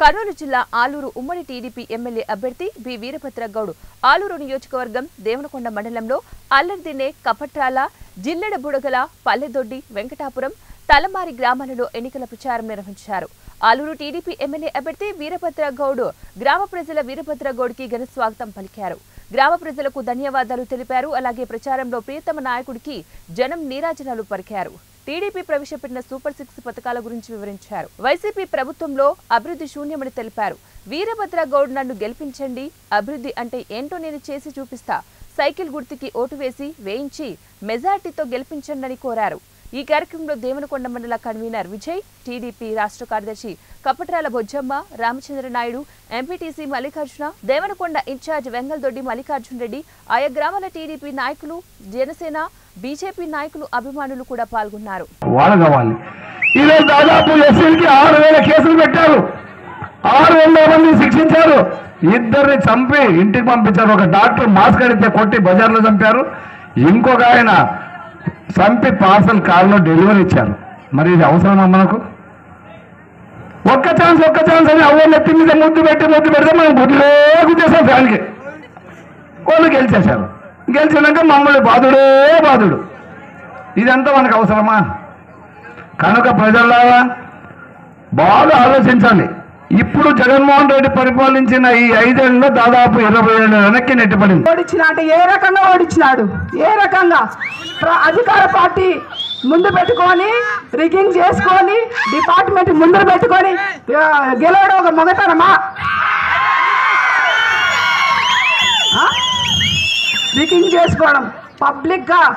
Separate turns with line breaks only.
కర్నూలు జిల్లా ఆలూరు ఉమ్మడి TDP MLA అభ్యర్థి బి వీరభద్ర గౌడ్ ఆలూరు నియోజకవర్గం దేవనకొండ మండలంలో అల్లర్దినే కపట్రాల జిల్లెడ బుడగల పల్లెదొడ్డి వెంకటాపురం తలమారి గ్రామాలలో ఎన్నికల ప్రచారం నిర్వహించారు ఆలూరు టీడీపీ ఎమ్మెల్యే అభ్యర్థి వీరభద్ర గౌడ్ గ్రామ ప్రజల వీరభద్ర గౌడ్కి ఘన స్వాగతం పలికారు గ్రామ ప్రజలకు ధన్యవాదాలు తెలిపారు అలాగే ప్రచారంలో ప్రియతమ నాయకుడికి జనం నీరాజనాలు పలికారు టీడీపీ ప్రవేశపెట్టిన సూపర్ సిక్స్ పథకాల గురించి వివరించారు వైసీపీ ప్రభుత్వంలో అభివృద్ధి శూన్యమని తెలిపారు వీరభద్ర గౌడ్ నన్ను గెలిపించండి అభివృద్ధి అంటే ఏంటో నేను చేసి చూపిస్తా సైకిల్ గుర్తుకి ఓటు వేసి వేయించి మెజార్టీతో గెలిపించండి కోరారు ఈ కార్యక్రమంలో దేవనకొండ మండల కన్వీనర్ విజయ్ టీడీపీ రాష్ట్ర కార్యదర్శి కపట్రాల బొజ్జమ్మ రామచంద్ర నాయుడు ఎంపీటీసీ మల్లికార్జున దేవనకొండ ఇన్ఛార్జ్ వెంగల్దొడ్డి మల్లికార్జున రెడ్డి ఆయా గ్రామాల టీడీపీ నాయకులు జనసేన బీజేపీ నాయకులు అభిమానులు కూడా పాల్గొన్నారు
వాళ్ళు కావాలి ఈరోజు దాదాపు ఎస్సీలకి ఆరు వేల కేసులు పెట్టారు ఆరు వందల మంది శిక్షించారు ఇద్దరిని చంపి ఇంటికి పంపించారు ఒక డాక్టర్ మాస్క్ అడిగితే కొట్టి బజార్లో చంపారు ఇంకొక ఆయన చంపి పార్సల్ కారులో డెలివరీ ఇచ్చారు మరి ఇది అవసరమా మనకు ఒక్క ఛాన్స్ ఒక్క ఛాన్స్ అని అవ్వని ఎత్తి మీద ముద్దు పెట్టి ముద్దు పెడితే మనం గుడ్లే గుద్దేసాం ఫ్యాన్కి వాళ్ళు గెలిచేశారు గెలిచినాక మమ్మల్ని బాధుడే బాధుడు ఇదంతా మనకు అవసరమా కనుక ప్రజల్లారా బాగా ఆలోచించాలి ఇప్పుడు జగన్మోహన్ రెడ్డి పరిపాలించిన ఈ ఐదేళ్లలో దాదాపు ఇరవై ఏళ్ళు వెనక్కి నెట్టిపడింది
ఓడించిన అంటే ఏ రకంగా ఓడించినాడు ఏ రకంగా ప్ర- అధికార పార్టీ ముందు పెట్టుకొని రిగింగ్ చేసుకొని డిపార్ట్మెంట్ ముందు పెట్టుకొని ఆ, గెలవడం ఒక మొగతనమా రిగింగ్ చేసుకోవడం పబ్లిక్ గా